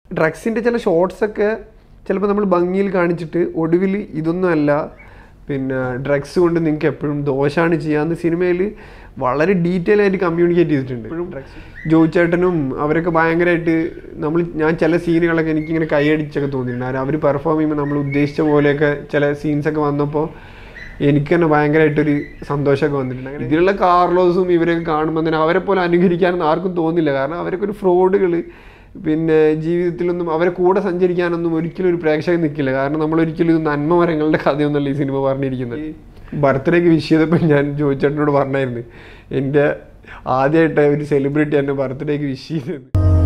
ഡ്രഗ്സിൻ്റെ ചില ഷോർട്സൊക്കെ ചിലപ്പോൾ നമ്മൾ ഭംഗിയിൽ കാണിച്ചിട്ട് ഒടുവിൽ ഇതൊന്നും അല്ല പിന്നെ ഡ്രഗ്സ് കൊണ്ട് നിങ്ങൾക്ക് എപ്പോഴും ദോഷമാണ് ചെയ്യാന്ന് സിനിമയിൽ വളരെ ഡീറ്റെയിൽ ആയിട്ട് കമ്മ്യൂണിക്കേറ്റ് ചെയ്തിട്ടുണ്ട് ജോയിച്ചേട്ടനും അവരൊക്കെ ഭയങ്കരമായിട്ട് നമ്മൾ ഞാൻ ചില സീനുകളൊക്കെ എനിക്കിങ്ങനെ കൈയടിച്ചൊക്കെ തോന്നിയിട്ടുണ്ട് അവർ പെർഫോം ചെയ്യുമ്പോൾ നമ്മൾ ഉദ്ദേശിച്ച പോലെയൊക്കെ ചില സീൻസൊക്കെ വന്നപ്പോൾ എനിക്ക് തന്നെ ഭയങ്കരമായിട്ടൊരു സന്തോഷമൊക്കെ വന്നിട്ടുണ്ട് അങ്ങനെ ഇതിലുള്ള കാർലോസും ഇവരൊക്കെ കാണുമ്പോൾ തന്നെ അവരെ പോലെ അനുകരിക്കാനൊന്നും ആർക്കും തോന്നില്ല കാരണം അവരൊക്കെ ഒരു ഫ്രോഡുകൾ പിന്നെ ജീവിതത്തിലൊന്നും അവരെ കൂടെ സഞ്ചരിക്കാനൊന്നും ഒരിക്കലും ഒരു പ്രേക്ഷകൻ നിൽക്കില്ല കാരണം നമ്മൾ ഒരിക്കലും ഇത് നന്മ മരങ്ങളുടെ കഥയൊന്നുമല്ല ഈ സിനിമ പറഞ്ഞിരിക്കുന്നത് ബർത്ത്ഡേക്ക് വിഷ് ചെയ്തപ്പോൾ ഞാൻ ജോയിച്ചേട്ടനോട് പറഞ്ഞായിരുന്നു എൻ്റെ ആദ്യമായിട്ട് ഒരു സെലിബ്രിറ്റി എന്നെ ബർത്ത്ഡേക്ക് വിഷ് ചെയ്തത്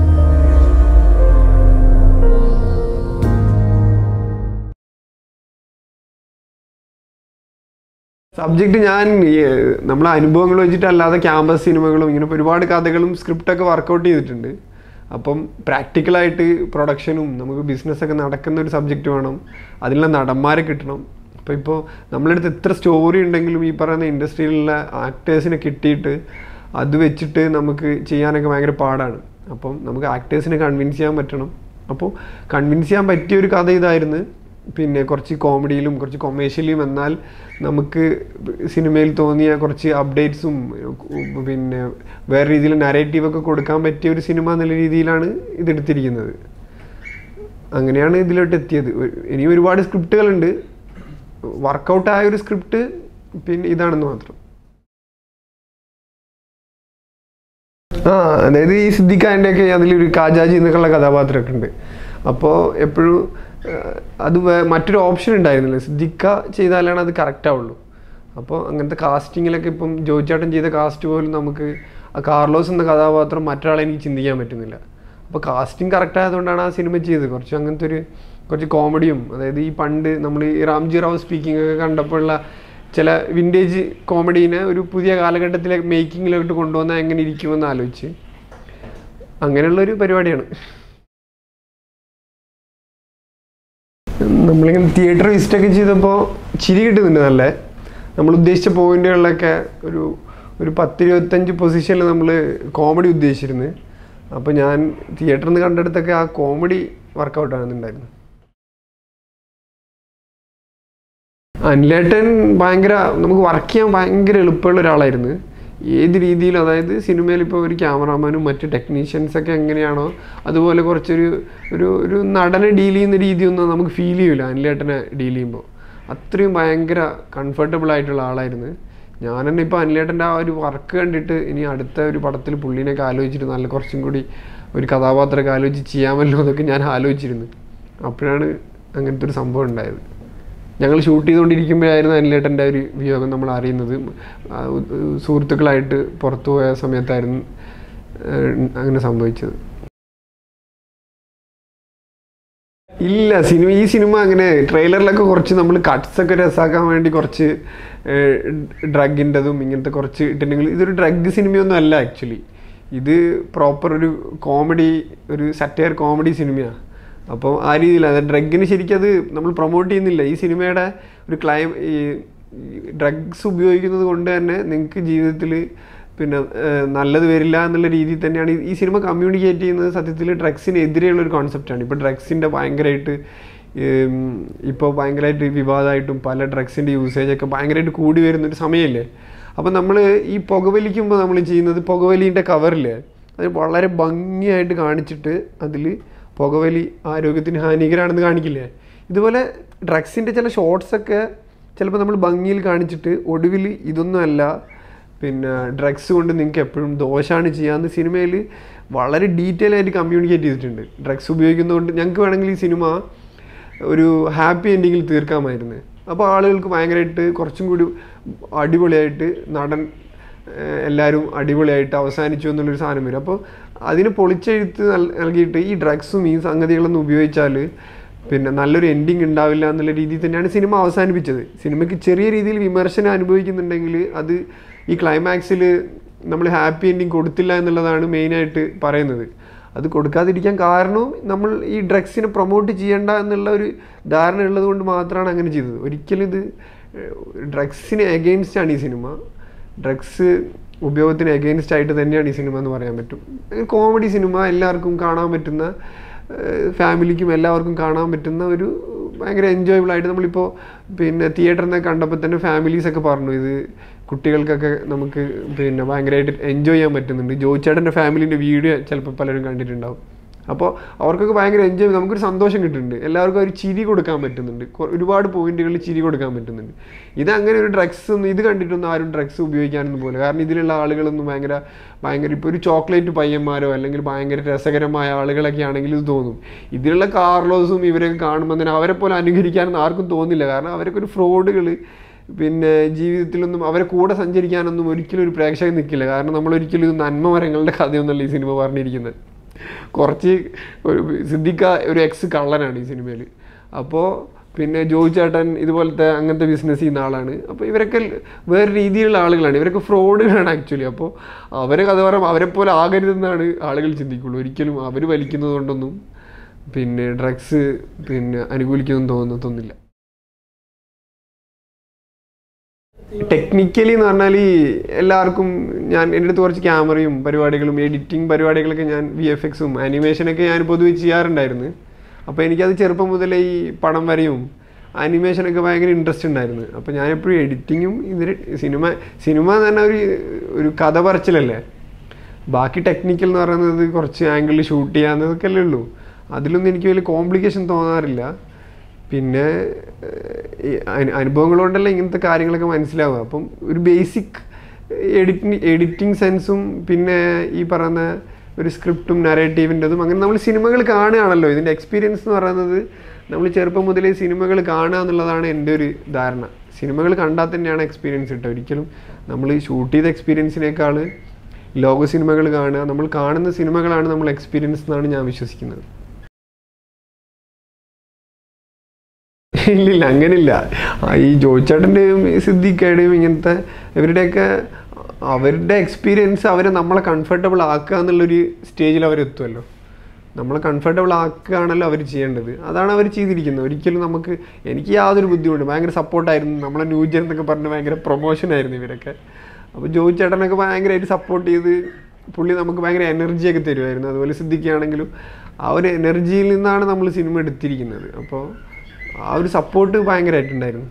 സബ്ജക്റ്റ് ഞാൻ ഈ, നമ്മളെ അനുഭവങ്ങൾ വെച്ചിട്ടല്ലാതെ ക്യാമ്പസ് സിനിമകളും ഇങ്ങനെ ഒരുപാട് കഥകളും സ്ക്രിപ്റ്റൊക്കെ വർക്കൗട്ട് ചെയ്തിട്ടുണ്ട് അപ്പം പ്രാക്ടിക്കലായിട്ട് പ്രൊഡക്ഷനും നമുക്ക് ബിസിനസ്സൊക്കെ നടക്കുന്ന ഒരു സബ്ജക്റ്റ് വേണം അതിനുള്ള നടന്മാരെ കിട്ടണം അപ്പോൾ ഇപ്പോൾ നമ്മളടുത്ത് എത്ര സ്റ്റോറി ഉണ്ടെങ്കിലും ഈ പറയുന്ന ഇൻഡസ്ട്രിയിലുള്ള ആക്ടേഴ്സിനെ കിട്ടിയിട്ട് അത് വെച്ചിട്ട് നമുക്ക് ചെയ്യാനൊക്കെ ഭയങ്കര പാടാണ് അപ്പം നമുക്ക് ആക്ടേഴ്സിനെ കൺവിൻസ് ചെയ്യാൻ പറ്റണം അപ്പോൾ കൺവിൻസ് ചെയ്യാൻ പറ്റിയ ഒരു കഥ ഇതായിരുന്നു പിന്നെ കുറച്ച് കോമഡിയിലും കുറച്ച് കൊമേഴ്ഷ്യലിയും എന്നാൽ നമുക്ക് സിനിമയിൽ തോന്നിയ കുറച്ച് അപ്ഡേറ്റ്സും പിന്നെ വേറെ രീതിയിൽ നരേറ്റീവൊക്കെ കൊടുക്കാൻ പറ്റിയ ഒരു സിനിമ എന്നുള്ള രീതിയിലാണ് ഇതെടുത്തിരിക്കുന്നത് അങ്ങനെയാണ് ഇതിലോട്ട് എത്തിയത് ഒരു- ഇനി ഒരുപാട് സ്ക്രിപ്റ്റുകളുണ്ട് വർക്കൗട്ട് ആയ ഒരു സ്ക്രിപ്റ്റ് പിന്നെ ഇതാണെന്ന് മാത്രം ആ അതായത് ഈ സിദ്ദിഖാൻ്റെ ഒക്കെ അതിലൊരു കാജാജി എന്നൊക്കെയുള്ള കഥാപാത്രമൊക്കെ ഉണ്ട് അപ്പോൾ എപ്പോഴും അത് വേ- മറ്റൊരു ഓപ്ഷൻ ഉണ്ടായിരുന്നില്ല സിദ്ദിഖ ചെയ്താലാണ് അത് കറക്റ്റ് ആവുള്ളൂ അപ്പോൾ അങ്ങനത്തെ കാസ്റ്റിങ്ങിലൊക്കെ ഇപ്പം ജോയിച്ചേട്ടൻ ചെയ്ത കാസ്റ്റ് പോലും നമുക്ക് ആ കാർലോസ് എന്ന കഥാപാത്രം മറ്റൊരാളെ എനിക്ക് ചിന്തിക്കാൻ പറ്റുന്നില്ല അപ്പോൾ കാസ്റ്റിംഗ് കറക്റ്റ് ആയതുകൊണ്ടാണ് ആ സിനിമ ചെയ്തത് കുറച്ച് അങ്ങനത്തെ ഒരു കുറച്ച് കോമഡിയും അതായത് ഈ പണ്ട് നമ്മൾ ഈ രാംജി റാവു സ്പീക്കിംഗ് ഒക്കെ കണ്ടപ്പോഴുള്ള ചില വിൻറ്റേജ് കോമഡീനെ ഒരു പുതിയ കാലഘട്ടത്തിലെ മേക്കിങ്ങിലോട്ട് കൊണ്ടുവന്നാൽ എങ്ങനെ ഇരിക്കുമെന്ന് ആലോചിച്ച് അങ്ങനെയുള്ളൊരു പരിപാടിയാണ് നമ്മളിങ്ങനെ തിയേറ്റർ വിസിറ്റൊക്കെ ചെയ്തപ്പോൾ ചിരി കിട്ടുന്നുണ്ട് നല്ല നമ്മൾ ഉദ്ദേശിച്ച പോയിന്റുകളിലൊക്കെ ഒരു ഒരു പത്തിരുപത്തഞ്ച് പൊസിഷനിൽ നമ്മൾ കോമഡി ഉദ്ദേശിച്ചിരുന്നു അപ്പോൾ ഞാൻ തിയേറ്ററിൽ നിന്ന് കണ്ടെടുത്തൊക്കെ ആ കോമഡി വർക്കൗട്ട് ആകുന്നുണ്ടായിരുന്നു അനിലേട്ടൻ ഭയങ്കര നമുക്ക് വർക്ക് ചെയ്യാൻ ഭയങ്കര എളുപ്പമുള്ള ഒരാളായിരുന്നു ഏത് രീതിയിലും അതായത് സിനിമയിൽ ഇപ്പോൾ ഒരു ക്യാമറാമാനും മറ്റ് ടെക്നീഷ്യൻസ് ഒക്കെ എങ്ങനെയാണോ അതുപോലെ കുറച്ചൊരു ഒരു ഒരു നടനെ ഡീൽ ചെയ്യുന്ന രീതിയൊന്നും നമുക്ക് ഫീൽ ചെയ്യില്ല അനിലേട്ടനെ ഡീൽ ചെയ്യുമ്പോൾ അത്രയും ഭയങ്കര കംഫർട്ടബിൾ ആയിട്ടുള്ള ആളായിരുന്നു ഞാൻ തന്നെ ഇപ്പോൾ അനിലേട്ടൻ്റെ ആ ഒരു വർക്ക് കണ്ടിട്ട് ഇനി അടുത്ത ഒരു പടത്തിൽ പുള്ളിനെയൊക്കെ ആലോചിച്ചിട്ട് നല്ല കുറച്ചും കൂടി ഒരു കഥാപാത്രമൊക്കെ ആലോചിച്ച് ചെയ്യാമല്ലോ എന്നൊക്കെ ഞാൻ ആലോചിച്ചിരുന്നു അപ്പോഴാണ് അങ്ങനത്തെ ഒരു സംഭവം ഉണ്ടായത് ഞങ്ങൾ ഷൂട്ട് ചെയ്തുകൊണ്ടിരിക്കുമ്പോഴായിരുന്നു അനിലേട്ടൻ്റെ ഒരു വിയോഗം നമ്മൾ അറിയുന്നത് ആ, ഉ- സുഹൃത്തുക്കളായിട്ട് പുറത്തു പോയ സമയത്തായിരുന്നു ഏഹ്, അങ്ങനെ സംഭവിച്ചത് ഇല്ല സിനിമ ഈ സിനിമ അങ്ങനെ ട്രെയിലറിലൊക്കെ കുറച്ച് നമ്മൾ കട്ട്സ് ഒക്കെ രസാക്കാൻ വേണ്ടി കുറച്ച് ഡ്രഗിൻ്റെതും ഇങ്ങനത്തെ കുറച്ച് ഇട്ടിട്ടുണ്ടെങ്കിൽ ഇതൊരു ഡ്രഗ് സിനിമയൊന്നും അല്ല ആക്ച്വലി ഇത് പ്രോപ്പർ ഒരു കോമഡി ഒരു സറ്റയർ കോമഡി സിനിമയാണ് അപ്പോൾ ആ രീതിയിൽ അത് ഡ്രഗിന് ശരിക്കും അത് നമ്മൾ പ്രൊമോട്ട് ചെയ്യുന്നില്ല ഈ സിനിമയുടെ ഒരു ക്ലൈം ഈ ഡ്രഗ്സ് ഉപയോഗിക്കുന്നത് കൊണ്ട് തന്നെ നിങ്ങൾക്ക് ജീവിതത്തിൽ പിന്നെ ഏഹ്, നല്ലത് വരില്ല എന്നുള്ള രീതിയിൽ തന്നെയാണ് ഈ- ഈ സിനിമ കമ്മ്യൂണിക്കേറ്റ് ചെയ്യുന്നത് സത്യത്തിൽ ഡ്രഗ്സിനെതിരെയുള്ള ഒരു കോൺസെപ്റ്റാണ് ഇപ്പോൾ ഡ്രഗ്സിൻ്റെ ഭയങ്കരമായിട്ട് ഇപ്പോൾ ഭയങ്കരമായിട്ട് വിവാദമായിട്ടും പല ഡ്രഗ്സിൻ്റെ യൂസേജൊക്കെ ഭയങ്കരമായിട്ട് കൂടി വരുന്നൊരു സമയമല്ലേ അപ്പോൾ നമ്മൾ ഈ പുകവലിക്കുമ്പോൾ നമ്മൾ ചെയ്യുന്നത് പുകവലിൻ്റെ കവറില്ലേ അത് വളരെ ഭംഗിയായിട്ട് കാണിച്ചിട്ട് അതിൽ പുകവലി ആരോഗ്യത്തിന് ഹാനികരാണെന്ന് കാണിക്കില്ലേ ഇതുപോലെ ഡ്രഗ്സിൻ്റെ ചില ഷോർട്സൊക്കെ ചിലപ്പോൾ നമ്മൾ ഭംഗിയിൽ കാണിച്ചിട്ട് ഒടുവിൽ ഇതൊന്നും അല്ല പിന്നെ ഡ്രഗ്സ് കൊണ്ട് നിങ്ങൾക്ക് എപ്പോഴും ദോഷമാണ് ചെയ്യാന്ന് സിനിമയിൽ വളരെ ഡീറ്റെയിൽ ആയിട്ട് കമ്മ്യൂണിക്കേറ്റ് ചെയ്തിട്ടുണ്ട് ഡ്രഗ്സ് ഉപയോഗിക്കുന്നതുകൊണ്ട് ഞങ്ങൾക്ക് വേണമെങ്കിൽ ഈ സിനിമ ഒരു ഹാപ്പി എൻഡിങ്ങിൽ തീർക്കാമായിരുന്നു അപ്പോൾ ആളുകൾക്ക് ഭയങ്കരമായിട്ട് കുറച്ചും കൂടി അടിപൊളിയായിട്ട് നടൻ ഏഹ്, എല്ലാവരും അടിപൊളിയായിട്ട് അവസാനിച്ചു എന്നുള്ളൊരു സാധനം വരും അപ്പോൾ അതിന് പൊളിച്ചെഴുത്ത് നൽ- നൽകിയിട്ട് ഈ ഡ്രഗ്സും ഈ സംഗതികളൊന്നും ഉപയോഗിച്ചാൽ പിന്നെ നല്ലൊരു എൻഡിങ് ഉണ്ടാവില്ല എന്നുള്ള രീതിയിൽ തന്നെയാണ് സിനിമ അവസാനിപ്പിച്ചത് സിനിമയ്ക്ക് ചെറിയ രീതിയിൽ വിമർശനം അനുഭവിക്കുന്നുണ്ടെങ്കിൽ അത് ഈ ക്ലൈമാക്സിൽ നമ്മൾ ഹാപ്പി എൻഡിങ് കൊടുത്തില്ല എന്നുള്ളതാണ് മെയിനായിട്ട് പറയുന്നത് അത് കൊടുക്കാതിരിക്കാൻ കാരണവും നമ്മൾ ഈ ഡ്രഗ്സിനെ പ്രൊമോട്ട് ചെയ്യേണ്ട എന്നുള്ള ഒരു ധാരണ ഉള്ളത് കൊണ്ട് മാത്രമാണ് അങ്ങനെ ചെയ്തത് ഒരിക്കലും ഇത് ഡ്രഗ്സിന് എഗെയിൻസ്റ്റ് ആണ് ഈ സിനിമ ഡ്രഗ്സ് ഉപയോഗത്തിന് എഗെയിൻസ്റ്റ് ആയിട്ട് തന്നെയാണ് ഈ സിനിമ എന്ന് പറയാൻ പറ്റും കോമഡി സിനിമ എല്ലാവർക്കും കാണാൻ പറ്റുന്ന ഫാമിലിക്കും എല്ലാവർക്കും കാണാൻ പറ്റുന്ന ഒരു ഭയങ്കര എൻജോയബിൾ ആയിട്ട് നമ്മളിപ്പോൾ പിന്നെ തിയേറ്ററിൽ നിന്ന് കണ്ടപ്പോൾ തന്നെ ഫാമിലീസ് ഒക്കെ പറഞ്ഞു ഇത് കുട്ടികൾക്കൊക്കെ നമുക്ക് പിന്നെ ഭയങ്കരമായിട്ട് എൻജോയ് ചെയ്യാൻ പറ്റുന്നുണ്ട് ജോയിച്ചേട്ടൻ്റെ ഫാമിലിൻ്റെ വീഡിയോ ചിലപ്പോൾ പലരും കണ്ടിട്ടുണ്ടാവും അപ്പോൾ അവർക്കൊക്കെ ഭയങ്കര എൻജോയ് നമുക്കൊരു സന്തോഷം കിട്ടുന്നുണ്ട് എല്ലാവർക്കും ഒരു ചിരി കൊടുക്കാൻ പറ്റുന്നുണ്ട് കൊ- ഒരുപാട് പോയിന്റുകളിൽ ചിരി കൊടുക്കാൻ പറ്റുന്നുണ്ട് ഇത് അങ്ങനെ ഒരു ഡ്രഗ്സ് ഒന്നും ഇത് കണ്ടിട്ടൊന്നും ആരും ഡ്രഗ്സ് ഉപയോഗിക്കാനൊന്നും പോലെ കാരണം ഇതിലുള്ള ആളുകളൊന്നും ഭയങ്കര ഭയങ്കര ഇപ്പോൾ ഒരു ചോക്ലേറ്റ് പയ്യന്മാരോ അല്ലെങ്കിൽ ഭയങ്കര രസകരമായ ആളുകളൊക്കെ ആണെങ്കിൽ ഇത് തോന്നും ഇതിലുള്ള കാർലോസും ഇവരൊക്കെ കാണുമ്പോൾ തന്നെ അവരെ പോലെ അനുകരിക്കാനൊന്നും ആർക്കും തോന്നില്ല കാരണം അവരൊക്കെ ഒരു ഫ്രോഡുകൾ പിന്നെ ജീവിതത്തിലൊന്നും അവരെ കൂടെ സഞ്ചരിക്കാനൊന്നും ഒരിക്കലും ഒരു പ്രേക്ഷകൻ നിൽക്കില്ല കാരണം നമ്മൾ ഒരിക്കലും ഇത് നന്മ മരങ്ങളുടെ കഥയൊന്നുമല്ല ഈ സിനിമ പറഞ്ഞിരിക്കുന്നത് കുറച്ച് ഒരു സിദ്ദിഖ ഒരു എക്സ് കള്ളനാണ് ഈ സിനിമയിൽ അപ്പോൾ പിന്നെ ജോയി ചേട്ടൻ ഇതുപോലത്തെ അങ്ങനത്തെ ബിസിനസ് ചെയ്യുന്ന ആളാണ് അപ്പോൾ ഇവരൊക്കെ വേറെ രീതിയിലുള്ള ആളുകളാണ് ഇവരൊക്കെ ഫ്രോഡുകളാണ് ആക്ച്വലി അപ്പോൾ അവരെ കഥ പറയുമ്പോൾ അവരെ പോലെ ആകരുതെന്നാണ് ആളുകൾ ചിന്തിക്കുള്ളൂ ഒരിക്കലും അവർ വലിക്കുന്നത് കൊണ്ടൊന്നും പിന്നെ ഡ്രഗ്സ് പിന്നെ അനുകൂലിക്കുമെന്ന് തോന്നത്തൊന്നുമില്ല ടെക്നിക്കലി എന്ന് പറഞ്ഞാൽ എല്ലാവർക്കും ഞാൻ എൻ്റെ അടുത്ത് കുറച്ച് ക്യാമറയും പരിപാടികളും എഡിറ്റിംഗ് പരിപാടികളൊക്കെ ഞാൻ വി എഫ് എക്സും ആനിമേഷനൊക്കെ ഞാൻ പൊതുവെ ചെയ്യാറുണ്ടായിരുന്നു അപ്പോൾ എനിക്കത് ചെറുപ്പം മുതലേ ഈ പടം വരയും ആനിമേഷനൊക്കെ ഭയങ്കര ഇൻട്രസ്റ്റ് ഉണ്ടായിരുന്നു അപ്പോൾ ഞാൻ എപ്പോഴും എഡിറ്റിങ്ങും ഇതിന് സിനിമ സിനിമ എന്ന് പറഞ്ഞാൽ ഒരു ഒരു കഥ പറച്ചിലല്ലേ ബാക്കി ടെക്നിക്കൽ എന്ന് പറയുന്നത് കുറച്ച് ആംഗിളിൽ ഷൂട്ട് ചെയ്യാന്നതൊക്കെ അല്ലേ ഉള്ളൂ അതിലൊന്നും എനിക്ക് വലിയ കോംപ്ലിക്കേഷൻ തോന്നാറില്ല പിന്നെ ഏഹ്, ഈ അനു- അനുഭവങ്ങൾ കൊണ്ടല്ല ഇങ്ങനത്തെ കാര്യങ്ങളൊക്കെ മനസ്സിലാവുക അപ്പം ഒരു ബേസിക് എഡിറ്റിംഗ് എഡിറ്റിംഗ് സെൻസും പിന്നെ ഈ പറയുന്ന ഒരു സ്ക്രിപ്റ്റും നരേറ്റീവിൻ്റെതും അങ്ങനെ നമ്മൾ സിനിമകൾ കാണുകയാണല്ലോ ഇതിൻ്റെ എക്സ്പീരിയൻസ് എന്ന് പറയുന്നത് നമ്മൾ ചെറുപ്പം മുതലേ സിനിമകൾ കാണുക എന്നുള്ളതാണ് എൻ്റെ ഒരു ധാരണ സിനിമകൾ കണ്ടാൽ തന്നെയാണ് എക്സ്പീരിയൻസ് കിട്ടുക ഒരിക്കലും നമ്മൾ ഷൂട്ട് ചെയ്ത എക്സ്പീരിയൻസിനേക്കാൾ ലോക സിനിമകൾ കാണുക നമ്മൾ കാണുന്ന സിനിമകളാണ് നമ്മൾ എക്സ്പീരിയൻസ് എന്നാണ് ഞാൻ വിശ്വസിക്കുന്നത് ഇല്ലില്ല അങ്ങനില്ല ആ, ഈ ജോയിച്ചേട്ടൻ്റെയും സിദ്ദിഖയുടെയും ഇങ്ങനത്തെ ഇവരുടെയൊക്കെ അവരുടെ എക്സ്പീരിയൻസ് അവരെ നമ്മളെ കംഫർട്ടബിൾ ആക്കുക എന്നുള്ളൊരു സ്റ്റേജിൽ അവരെത്തുമല്ലോ നമ്മളെ കംഫർട്ടബിൾ ആക്കുകയാണല്ലോ അവർ ചെയ്യേണ്ടത് അതാണ് അവർ ചെയ്തിരിക്കുന്നത് ഒരിക്കലും നമുക്ക് എനിക്ക് യാതൊരു ബുദ്ധിമുട്ടും ഭയങ്കര സപ്പോർട്ടായിരുന്നു നമ്മളെ ന്യൂജൻ എന്നൊക്കെ പറഞ്ഞ് ഭയങ്കര പ്രൊമോഷനായിരുന്നു ഇവരൊക്കെ അപ്പോൾ ജോയി ചേട്ടനൊക്കെ ഭയങ്കരമായിട്ട് സപ്പോർട്ട് ചെയ്ത് പുള്ളി നമുക്ക് ഭയങ്കര എനർജിയൊക്കെ തരുമായിരുന്നു അതുപോലെ സിദ്ദിഖാണെങ്കിലും ആ ഒരു എനർജിയിൽ നിന്നാണ് നമ്മൾ സിനിമ എടുത്തിരിക്കുന്നത് അപ്പോൾ ആ ഒരു സപ്പോർട്ട് ഭയങ്കരമായിട്ടുണ്ടായിരുന്നു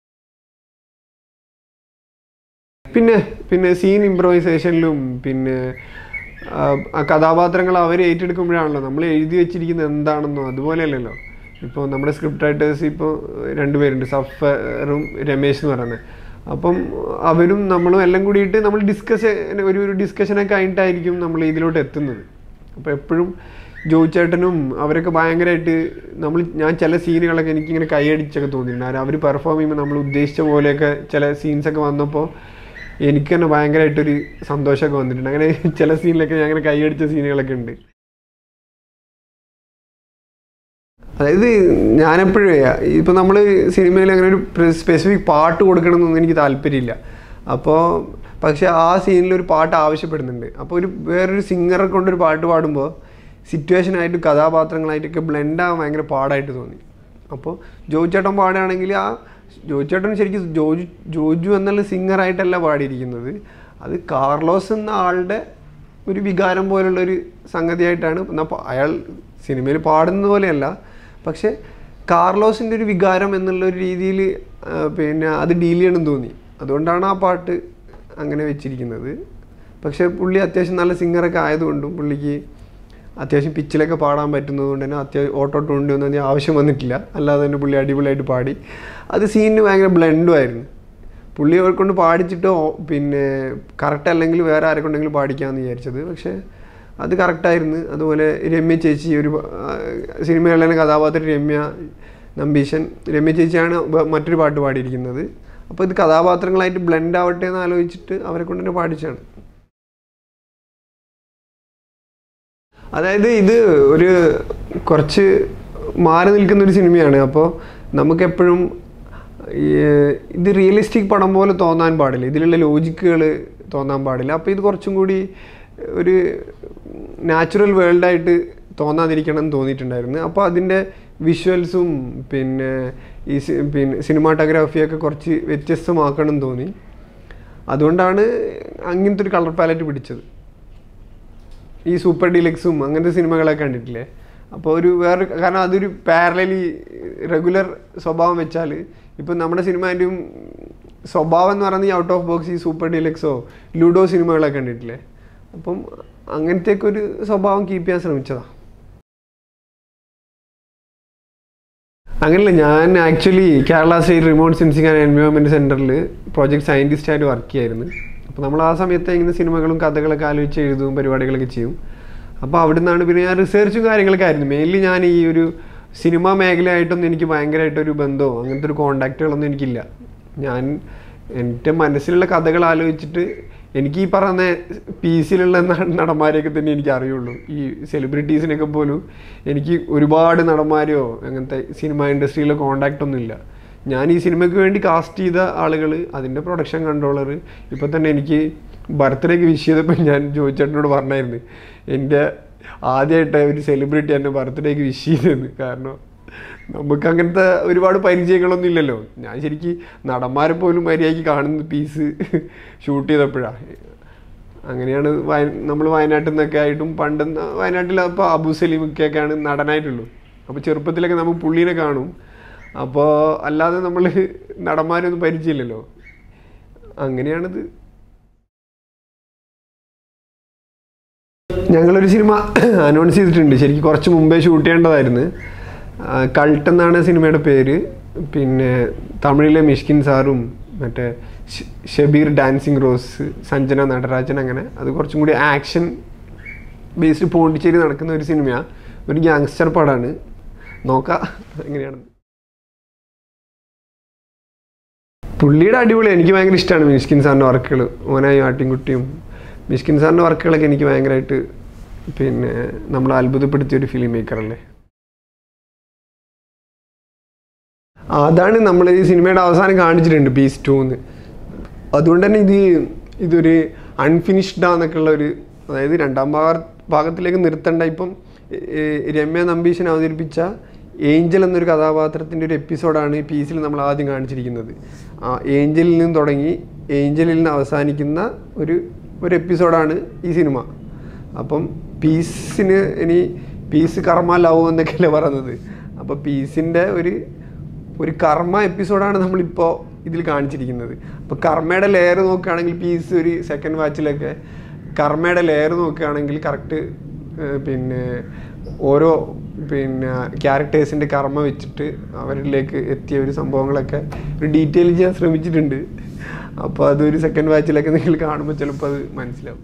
പിന്നെ പിന്നെ സീൻ ഇമ്പ്രവൈസേഷനിലും പിന്നെ ആ, ആ കഥാപാത്രങ്ങൾ അവർ ഏറ്റെടുക്കുമ്പോഴാണല്ലോ നമ്മൾ എഴുതി വെച്ചിരിക്കുന്നത് എന്താണെന്നോ അതുപോലെയല്ലല്ലോ ഇപ്പോൾ നമ്മുടെ സ്ക്രിപ്റ്റ് റൈറ്റേഴ്സ് ഇപ്പോൾ രണ്ടുപേരുണ്ട് സഫറും രമേശ് എന്ന് പറയുന്നത് അപ്പം അവരും നമ്മളും എല്ലാം കൂടിയിട്ട് നമ്മൾ ഡിസ്കസ് ഒരു ഒരു ഡിസ്കഷനൊക്കെ കഴിഞ്ഞിട്ടായിരിക്കും നമ്മൾ ഇതിലോട്ട് എത്തുന്നത് അപ്പോൾ എപ്പോഴും ജോയിച്ചേട്ടനും അവരൊക്കെ ഭയങ്കരമായിട്ട് നമ്മൾ ഞാൻ ചില സീനുകളൊക്കെ എനിക്കിങ്ങനെ കൈയടിച്ചൊക്കെ തോന്നിയിട്ടുണ്ട് അവർ പെർഫോം ചെയ്യുമ്പോൾ നമ്മൾ ഉദ്ദേശിച്ച പോലെയൊക്കെ ചില സീൻസൊക്കെ വന്നപ്പോൾ എനിക്ക് തന്നെ ഭയങ്കരമായിട്ടൊരു സന്തോഷമൊക്കെ വന്നിട്ടുണ്ട് അങ്ങനെ ചില സീനിലൊക്കെ ഞാൻ അങ്ങനെ കൈയടിച്ച സീനുകളൊക്കെ ഉണ്ട് അതായത് ഞാനെപ്പോഴും ഇപ്പം നമ്മൾ സിനിമയിൽ അങ്ങനെ ഒരു സ്പെസിഫിക് പാട്ട് കൊടുക്കണമെന്നൊന്നും എനിക്ക് താല്പര്യമില്ല അപ്പോൾ പക്ഷേ ആ സീനിൽ ഒരു പാട്ട് ആവശ്യപ്പെടുന്നുണ്ട് അപ്പോൾ ഒരു വേറൊരു സിംഗറെ കൊണ്ടൊരു പാട്ട് പാടുമ്പോൾ സിറ്റുവേഷനായിട്ട് കഥാപാത്രങ്ങളായിട്ടൊക്കെ ബ്ലെൻഡ് ആവാൻ ഭയങ്കര പാടായിട്ട് തോന്നി അപ്പോൾ ജോജു ചേട്ടൻ പാടുകയാണെങ്കിൽ ആ ജോജു ചേട്ടൻ ശരിക്കും ജോജു ജോജു എന്നുള്ള സിംഗറായിട്ടല്ല പാടിയിരിക്കുന്നത് അത് കാർലോസ് എന്ന ആളുടെ ഒരു വികാരം പോലുള്ളൊരു സംഗതിയായിട്ടാണ് അപ്പോൾ അയാൾ സിനിമയിൽ പാടുന്നത് പോലെയല്ല പക്ഷെ കാർലോസിൻ്റെ ഒരു വികാരം എന്നുള്ള ഒരു രീതിയിൽ പിന്നെ അത് ഡീൽ ചെയ്യണം തോന്നി അതുകൊണ്ടാണ് ആ പാട്ട് അങ്ങനെ വെച്ചിരിക്കുന്നത് പക്ഷേ പുള്ളി അത്യാവശ്യം നല്ല സിംഗറൊക്കെ ആയതുകൊണ്ടും പുള്ളിക്ക് അത്യാവശ്യം പിച്ചിലൊക്കെ പാടാൻ പറ്റുന്നത് കൊണ്ട് തന്നെ അത്യാവശ്യം ഓട്ടോ ടൂണിൻ്റെ ഒന്നും അധികം ആവശ്യം വന്നിട്ടില്ല അല്ലാതെ തന്നെ പുള്ളി അടിപൊളിയായിട്ട് പാടി അത് സീനിന് ഭയങ്കര ബ്ലെൻഡും ആയിരുന്നു പുള്ളി അവരെ കൊണ്ട് പാടിച്ചിട്ട് ഓ- പിന്നെ കറക്റ്റ് അല്ലെങ്കിൽ വേറെ ആരെ കൊണ്ടെങ്കിലും പാടിക്കാമെന്ന് വിചാരിച്ചത് പക്ഷേ അത് കറക്റ്റായിരുന്നു അതുപോലെ രമ്യ ചേച്ചി ഒരു ആ, സിനിമകളിലെ തന്നെ കഥാപാത്രം രമ്യ നമ്പീശൻ രമ്യ ചേച്ചിയാണ് വ- മറ്റൊരു പാട്ട് പാടിയിരിക്കുന്നത് അപ്പോൾ ഇത് കഥാപാത്രങ്ങളായിട്ട് ബ്ലെൻഡ് ആവട്ടെ എന്ന് ആലോചിച്ചിട്ട് അവരെ കൊണ്ട് തന്നെ പാടിച്ചാണ് അതായത് ഇത് ഒരു കുറച്ച് മാറി നിൽക്കുന്ന ഒരു സിനിമയാണ് അപ്പോൾ നമുക്കെപ്പോഴും ഈ ഇത് റിയലിസ്റ്റിക് പടം പോലെ തോന്നാൻ പാടില്ല ഇതിലുള്ള ലോജിക്കുകൾ തോന്നാൻ പാടില്ല അപ്പോൾ ഇത് കുറച്ചും കൂടി ഒരു നാച്ചുറൽ വേൾഡായിട്ട് തോന്നാതിരിക്കണം എന്ന് തോന്നിയിട്ടുണ്ടായിരുന്നു അപ്പോൾ അതിൻ്റെ വിഷ്വൽസും പിന്നെ ഈ സി- പിന്നെ സിനിമാട്ടോഗ്രാഫിയൊക്കെ കുറച്ച് വ്യത്യസ്തമാക്കണം എന്ന് തോന്നി അതുകൊണ്ടാണ് അങ്ങനത്തെ ഒരു കളർ പാലറ്റ് പിടിച്ചത് ഈ സൂപ്പർ ഡീലക്സും അങ്ങനത്തെ സിനിമകളൊക്കെ കണ്ടിട്ടില്ലേ അപ്പോൾ ഒരു വേറെ കാരണം അതൊരു പാരലലി റെഗുലർ സ്വഭാവം വെച്ചാൽ ഇപ്പം നമ്മുടെ സിനിമേൻ്റെയും സ്വഭാവം എന്ന് പറയുന്നത് ഈ ഔട്ട് ഓഫ് ബോക്സ് ഈ സൂപ്പർ ഡീലക്സോ ലുഡോ സിനിമകളൊക്കെ കണ്ടിട്ടില്ലേ അപ്പം അങ്ങനത്തെയൊക്കെ ഒരു സ്വഭാവം കീപ്പ് ചെയ്യാൻ ശ്രമിച്ചതാണ് അങ്ങനെയല്ല ഞാൻ actually Kerala state remote sensing and environment സെൻറ്ററിൽ പ്രോജക്ട് സയൻറ്റിസ്റ്റ് ആയിട്ട് വർക്ക് ചെയ്യായിരുന്നു അപ്പോൾ നമ്മൾ ആ സമയത്ത് ഇങ്ങനെ സിനിമകളും കഥകളൊക്കെ ആലോചിച്ച് എഴുതും പരിപാടികളൊക്കെ ചെയ്യും അപ്പോൾ അവിടെ നിന്നാണ് പിന്നെ ഞാൻ റിസർച്ചും കാര്യങ്ങളൊക്കെ ആയിരുന്നു മെയിൻലി ഞാൻ ഈ ഒരു സിനിമ മേഖലയായിട്ടൊന്നും എനിക്ക് ഭയങ്കരമായിട്ടൊരു ബന്ധമോ അങ്ങനത്തെ ഒരു കോണ്ടാക്റ്റുകളൊന്നും എനിക്കില്ല ഞാൻ എൻ്റെ മനസ്സിലുള്ള കഥകൾ ആലോചിച്ചിട്ട് എനിക്ക് ഈ പറയുന്ന പീസിലുള്ള നടന്മാരെയൊക്കെ തന്നെ എനിക്ക് അറിയുള്ളൂ ഈ സെലിബ്രിറ്റീസിനൊക്കെ പോലും എനിക്ക് ഒരുപാട് നടന്മാരെയോ അങ്ങനത്തെ സിനിമ ഇൻഡസ്ട്രിയിലെ കോണ്ടാക്റ്റ് ഒന്നും ഇല്ല ഞാൻ ഈ സിനിമയ്ക്ക് വേണ്ടി കാസ്റ്റ് ചെയ്ത ആളുകൾ അതിൻ്റെ പ്രൊഡക്ഷൻ കൺട്രോളർ ഇപ്പം തന്നെ എനിക്ക് ബർത്ത്ഡേക്ക് വിഷ് ചെയ്തപ്പോൾ ഞാൻ ജോയിച്ചേട്ടനോട് പറഞ്ഞായിരുന്നു എൻ്റെ ആദ്യമായിട്ട് ഒരു സെലിബ്രിറ്റി എന്നെ ബർത്ത്ഡേക്ക് വിഷ് ചെയ്തതെന്ന് കാരണം നമുക്ക് അങ്ങനത്തെ ഒരുപാട് പരിചയങ്ങളൊന്നും ഇല്ലല്ലോ ഞാൻ ശരിക്കും നടന്മാരെ പോലും മര്യാദയ്ക്ക് കാണുന്ന പീസ് ഷൂട്ട് ചെയ്തപ്പോഴാണ് അങ്ങനെയാണ് വയ നമ്മൾ വയനാട്ടിൽ നിന്നൊക്കെ ആയിട്ടും പണ്ട് വയനാട്ടിൽ അപ്പോൾ അബു സലീമൊക്കെയൊക്കെയാണ് നടനായിട്ടുള്ളൂ അപ്പോൾ ചെറുപ്പത്തിലൊക്കെ നമ്മൾ പുള്ളീനെ കാണും അപ്പോൾ അല്ലാതെ നമ്മൾ നടന്മാരൊന്നും പരിചയമില്ലല്ലോ അങ്ങനെയാണിത് ഞങ്ങളൊരു സിനിമ അനൗൺസ് ചെയ്തിട്ടുണ്ട് ശരിക്കും കുറച്ച് മുമ്പേ ഷൂട്ട് ചെയ്യേണ്ടതായിരുന്നു കൾട്ട് എന്നാണ് സിനിമയുടെ പേര് പിന്നെ തമിഴിലെ മിഷ്കിൻ സാറും മറ്റേ ഷ- ഷബീർ ഡാൻസിങ് റോസ് സഞ്ജന നടരാജൻ അങ്ങനെ അത് കുറച്ചും കൂടി ആക്ഷൻ ബേസ്ഡ് പോണ്ടിച്ചേരി നടക്കുന്ന ഒരു സിനിമയാണ് ഒരു ഗ്യാങ്സ്റ്റർ പടമാണ് നോക്കാം എങ്ങനെയാണ് പുള്ളിയുടെ അടിപൊളി എനിക്ക് ഭയങ്കര ഇഷ്ടമാണ് മിഷ്കിൻ സാറിൻ്റെ വർക്കുകൾ ഓനായും ആട്ടിൻകുട്ടിയും മിഷ്കിൻ സാറിൻ്റെ വർക്കുകളൊക്കെ എനിക്ക് ഭയങ്കരമായിട്ട് പിന്നെ നമ്മളെ അത്ഭുതപ്പെടുത്തിയ ഒരു ഫിലിം മേക്കറല്ലേ അതാണ് നമ്മൾ ഈ സിനിമയുടെ അവസാനം കാണിച്ചിട്ടുണ്ട് പീസ് ടു എന്ന് അതുകൊണ്ട് തന്നെ ഇത് ഇതൊരു അൺഫിനിഷ്ഡ് ആന്നൊക്കെയുള്ള ഒരു അതായത് രണ്ടാം ഭാഗ ഭാഗത്തിലേക്ക് നിർത്തേണ്ട ഇപ്പം ഏ, രമ്യ നമ്പീശൻ അവതരിപ്പിച്ച ഏഞ്ചൽ എന്നൊരു കഥാപാത്രത്തിൻ്റെ ഒരു എപ്പിസോഡാണ് ഈ പീസിൽ നമ്മൾ ആദ്യം കാണിച്ചിരിക്കുന്നത് ആ ഏഞ്ചലിൽ നിന്ന് തുടങ്ങി ഏഞ്ചലിൽ നിന്ന് അവസാനിക്കുന്ന ഒരു ഒരു എപ്പിസോഡാണ് ഈ സിനിമ അപ്പം പീസിന് ഇനി പീസ് കർമ്മ ലവ് എന്നൊക്കെയല്ലേ പറയുന്നത് അപ്പോൾ പീസിൻ്റെ ഒരു ഒരു കർമ്മ എപ്പിസോഡാണ് നമ്മളിപ്പോൾ ഇതിൽ കാണിച്ചിരിക്കുന്നത് അപ്പോൾ കർമ്മയുടെ ലെയർ നോക്കുകയാണെങ്കിൽ പീസ് ഒരു സെക്കൻഡ് വാച്ചിലൊക്കെ കർമ്മയുടെ ലെയർ നോക്കുകയാണെങ്കിൽ കറക്റ്റ് പിന്നെ ഓരോ പിന്നെ ക്യാരക്ടേഴ്സിൻ്റെ കർമ്മ വെച്ചിട്ട് അവരിലേക്ക് എത്തിയ ഒരു സംഭവങ്ങളൊക്കെ ഒരു ഡീറ്റെയിൽ ചെയ്യാൻ ശ്രമിച്ചിട്ടുണ്ട് അപ്പോൾ അതൊരു സെക്കൻഡ് വാച്ചിലൊക്കെ നിങ്ങൾ കാണുമ്പോൾ ചിലപ്പോൾ അത് മനസ്സിലാവും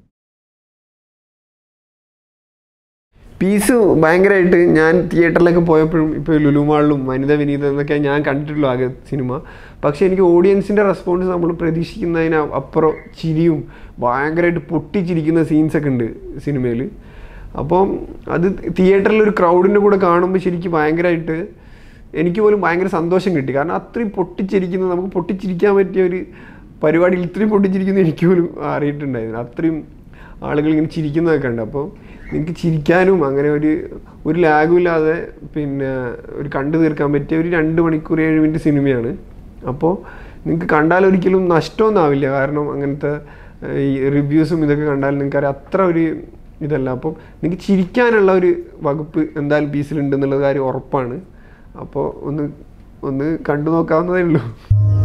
പീസ് ഭയങ്കരമായിട്ട് ഞാൻ തിയേറ്ററിലൊക്കെ പോയപ്പോഴും ഇപ്പോൾ ലുലുമാളിലും വനിത വിനീത എന്നൊക്കെ ഞാൻ കണ്ടിട്ടുള്ളൂ ആകെ സിനിമ പക്ഷേ എനിക്ക് ഓഡിയൻസിൻ്റെ റെസ്പോൺസ് നമ്മൾ പ്രതീക്ഷിക്കുന്നതിന് അപ്പുറം ചിരിയും ഭയങ്കരമായിട്ട് പൊട്ടിച്ചിരിക്കുന്ന സീൻസൊക്കെ ഉണ്ട് സിനിമയിൽ അപ്പം അത് തിയേറ്ററിൽ ഒരു ക്രൗഡിൻ്റെ കൂടെ കാണുമ്പോൾ ശരിക്കും ഭയങ്കരമായിട്ട് എനിക്ക് പോലും ഭയങ്കര സന്തോഷം കിട്ടി കാരണം അത്രയും പൊട്ടിച്ചിരിക്കുന്നത് നമുക്ക് പൊട്ടിച്ചിരിക്കാൻ പറ്റിയ ഒരു പരിപാടിയിൽ ഇത്രയും പൊട്ടിച്ചിരിക്കുന്നത് എനിക്ക് പോലും അറിയിട്ടുണ്ടായിരുന്നു അത്രയും ആളുകൾ ഇങ്ങനെ ചിരിക്കുന്നതൊക്കെ ഉണ്ട് അപ്പോൾ നിങ്ങൾക്ക് ചിരിക്കാനും അങ്ങനെ ഒരു ഒരു ലാഗും ഇല്ലാതെ പിന്നെ ഒരു കണ്ടു തീർക്കാൻ പറ്റിയ ഒരു രണ്ട് മണിക്കൂർ ഏഴ് മിനിറ്റ് സിനിമയാണ് അപ്പോൾ നിങ്ങൾക്ക് കണ്ടാൽ ഒരിക്കലും നഷ്ടമൊന്നും ആവില്ല കാരണം അങ്ങനത്തെ ഏഹ്, ഈ റിവ്യൂസും ഇതൊക്കെ കണ്ടാൽ നിങ്ങൾക്ക് അത്ര ഒരു ഇതല്ല അപ്പോൾ നിങ്ങൾക്ക് ചിരിക്കാനുള്ള ഒരു വകുപ്പ് എന്തായാലും പീസിലുണ്ട് എന്നുള്ള കാര്യം ഉറപ്പാണ് അപ്പോൾ ഒന്ന് ഒന്ന് കണ്ടു നോക്കാവുന്നതേ ഉള്ളൂ